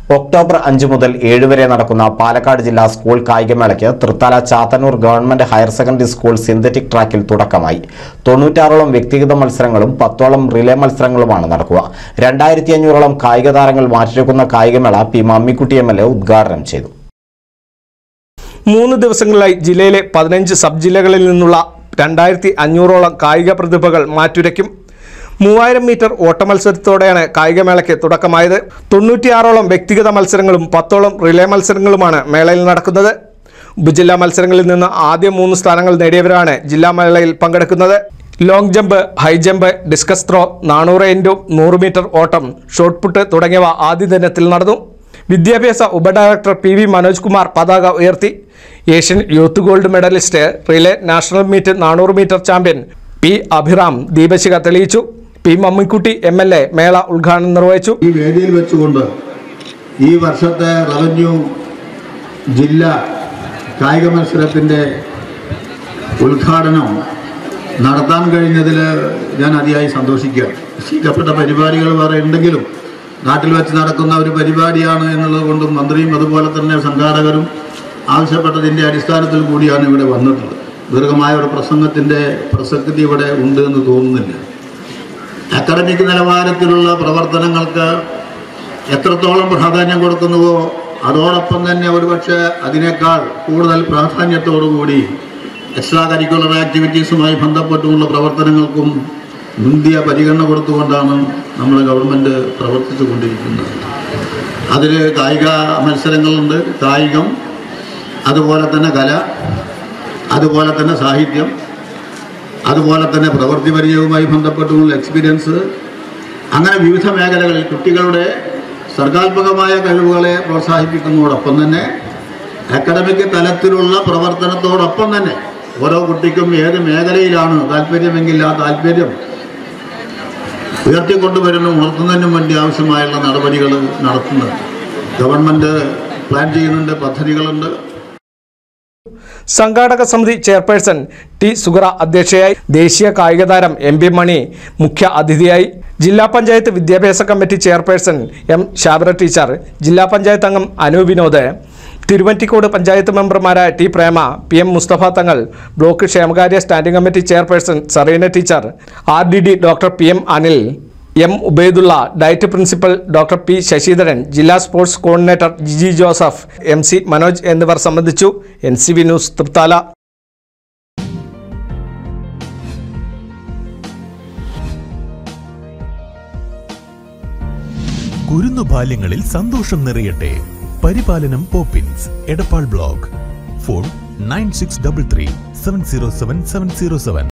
October അഞ്ച് മുതൽ ഏഴ് വരെ നടക്കുന്ന പാലക്കാട് ജില്ലാ സ്കൂൾ കായികമേളയ്ക്ക് Thrithala Chathannur government higher secondary school synthetic ട്രാക്കിൽ തുടക്കമായി തൊണ്ണൂറ്റാറോളം വ്യക്തിഗത മത്സരങ്ങളും പത്തോളം റിലേ മത്സരങ്ങളുമാണ് നടക്കുക രണ്ടായിരത്തി അഞ്ഞൂറോളം കായിക താരങ്ങൾ മാറ്റിവെക്കുന്ന കായികമേള P Mammikutty M L A ഉദ്ഘാടനം ചെയ്തു മൂന്ന് ദിവസങ്ങളിലായി ജില്ലയിലെ പതിനഞ്ച് സബ് ജില്ലകളിൽ നിന്നുള്ള രണ്ടായിരത്തി അഞ്ഞൂറോളം കായിക പ്രതിഭകൾ മാറ്റുരയ്ക്കും മൂവായിരം മീറ്റർ ഓട്ടമത്സരത്തോടെയാണ് കായികമേളയ്ക്ക് തുടക്കമായത് തൊണ്ണൂറ്റിയാറോളം വ്യക്തിഗത മത്സരങ്ങളും പത്തോളം റിലേ മത്സരങ്ങളുമാണ് മേളയിൽ നടക്കുന്നത് ഉപജില്ലാ മത്സരങ്ങളിൽ നിന്ന് ആദ്യ മൂന്ന് സ്ഥാനങ്ങൾ നേടിയവരാണ് ജില്ലാ മേളയിൽ പങ്കെടുക്കുന്നത് long jump high jump discus throw നാനൂറ് ഇൻറ്റു നൂറ് മീറ്റർ ഓട്ടം ഷോട്ട് പുട്ട് തുടങ്ങിയവ ആദ്യ ദിനത്തിൽ നടന്നു വിദ്യാഭ്യാസ ഉപഡയറക്ടർ പി വി മനോജ് കുമാർ പതാക ഉയർത്തി Asian youth gold medallist relay national meet നാനൂറ് മീറ്റർ ചാമ്പ്യൻ പി അഭിറാം ദീപശിഖ തെളിയിച്ചു P Mammikutty M L A മേള ഉദ്ഘാടനം നിർവഹിച്ചു ഈ വേദിയിൽ വെച്ചുകൊണ്ട് ഈ വർഷത്തെ റവന്യൂ ജില്ലാ കായിക മത്സരത്തിൻ്റെ ഉദ്ഘാടനം നടത്താൻ കഴിഞ്ഞതിൽ ഞാൻ അതിയായി സന്തോഷിക്കുകയാണ് നിശ്ചയിക്കപ്പെട്ട പരിപാടികൾ വേറെ ഉണ്ടെങ്കിലും നാട്ടിൽ വെച്ച് നടക്കുന്ന ഒരു പരിപാടിയാണ് എന്നുള്ളത് കൊണ്ടും മന്ത്രിയും അതുപോലെ തന്നെ സംഘാടകരും ആവശ്യപ്പെട്ടതിൻ്റെ അടിസ്ഥാനത്തിൽ കൂടിയാണ് ഇവിടെ വന്നിട്ടുള്ളത് ദീർഘമായ ഒരു പ്രസംഗത്തിൻ്റെ പ്രസക്തി ഇവിടെ ഉണ്ട് എന്ന് തോന്നുന്നില്ല അക്കാഡമിക് നിലവാരത്തിലുള്ള പ്രവർത്തനങ്ങൾക്ക് എത്രത്തോളം പ്രാധാന്യം കൊടുക്കുന്നുവോ അതോടൊപ്പം തന്നെ ഒരുപക്ഷെ അതിനേക്കാൾ കൂടുതൽ പ്രാധാന്യത്തോടുകൂടി എക്സ്ട്രാ കരിക്കുലർ ആക്ടിവിറ്റീസുമായി ബന്ധപ്പെട്ടുള്ള പ്രവർത്തനങ്ങൾക്കും മുന്തിയ പരിഗണന കൊടുത്തുകൊണ്ടാണ് നമ്മുടെ ഗവൺമെൻറ് പ്രവർത്തിച്ചു കൊണ്ടിരിക്കുന്നത് അതിൽ കായിക മത്സരങ്ങളുണ്ട് കായികം അതുപോലെ തന്നെ കല അതുപോലെ തന്നെ സാഹിത്യം അതുപോലെ തന്നെ പ്രവൃത്തി പരിചയവുമായി ബന്ധപ്പെട്ടുള്ള എക്സ്പീരിയൻസ് അങ്ങനെ വിവിധ മേഖലകളിൽ കുട്ടികളുടെ സർഗാത്മകമായ കഴിവുകളെ പ്രോത്സാഹിപ്പിക്കുന്നതോടൊപ്പം തന്നെ അക്കാഡമിക് തലത്തിലുള്ള പ്രവർത്തനത്തോടൊപ്പം തന്നെ ഓരോ കുട്ടിക്കും ഏത് മേഖലയിലാണ് താല്പര്യമെങ്കിൽ ആ താല്പര്യം ഉയർത്തിക്കൊണ്ടുവരുന്ന ഉണർത്തുന്നതിനും വേണ്ടി ആവശ്യമായുള്ള നടപടികൾ നടത്തുന്നുണ്ട് ഗവൺമെൻറ് പ്ലാൻ ചെയ്യുന്നുണ്ട് പദ്ധതികളുണ്ട് സംഘാടക സമിതി ചെയർപേഴ്സൺ ടി സുഗറ അധ്യക്ഷയായി ദേശീയ കായിക താരം എം പി മണി മുഖ്യ അതിഥിയായി ജില്ലാ പഞ്ചായത്ത് വിദ്യാഭ്യാസ committee chairperson M Shabara teacher ജില്ലാ പഞ്ചായത്ത് അംഗം അനു വിനോദ് തിരുവറ്റിക്കോട് പഞ്ചായത്ത് മെമ്പർമാരായ T Prema P M Musthafa Thangal block ക്ഷേമകാര്യ standing committee chairperson Sareena teacher R D D doctor P M Anil M Ubaidulla DIET principal doctor P Sasidharan ജില്ലാ sports coordinator Jiji Joseph M C Manoj എന്നിവർ സംബന്ധിച്ചു N C V news Thrithala കുരുന്നു ബാല്യങ്ങളിൽ സന്തോഷം നിറയട്ടെ പരിപാലനം Poppins Edappal block phone nine six double three seven zero seven seven zero seven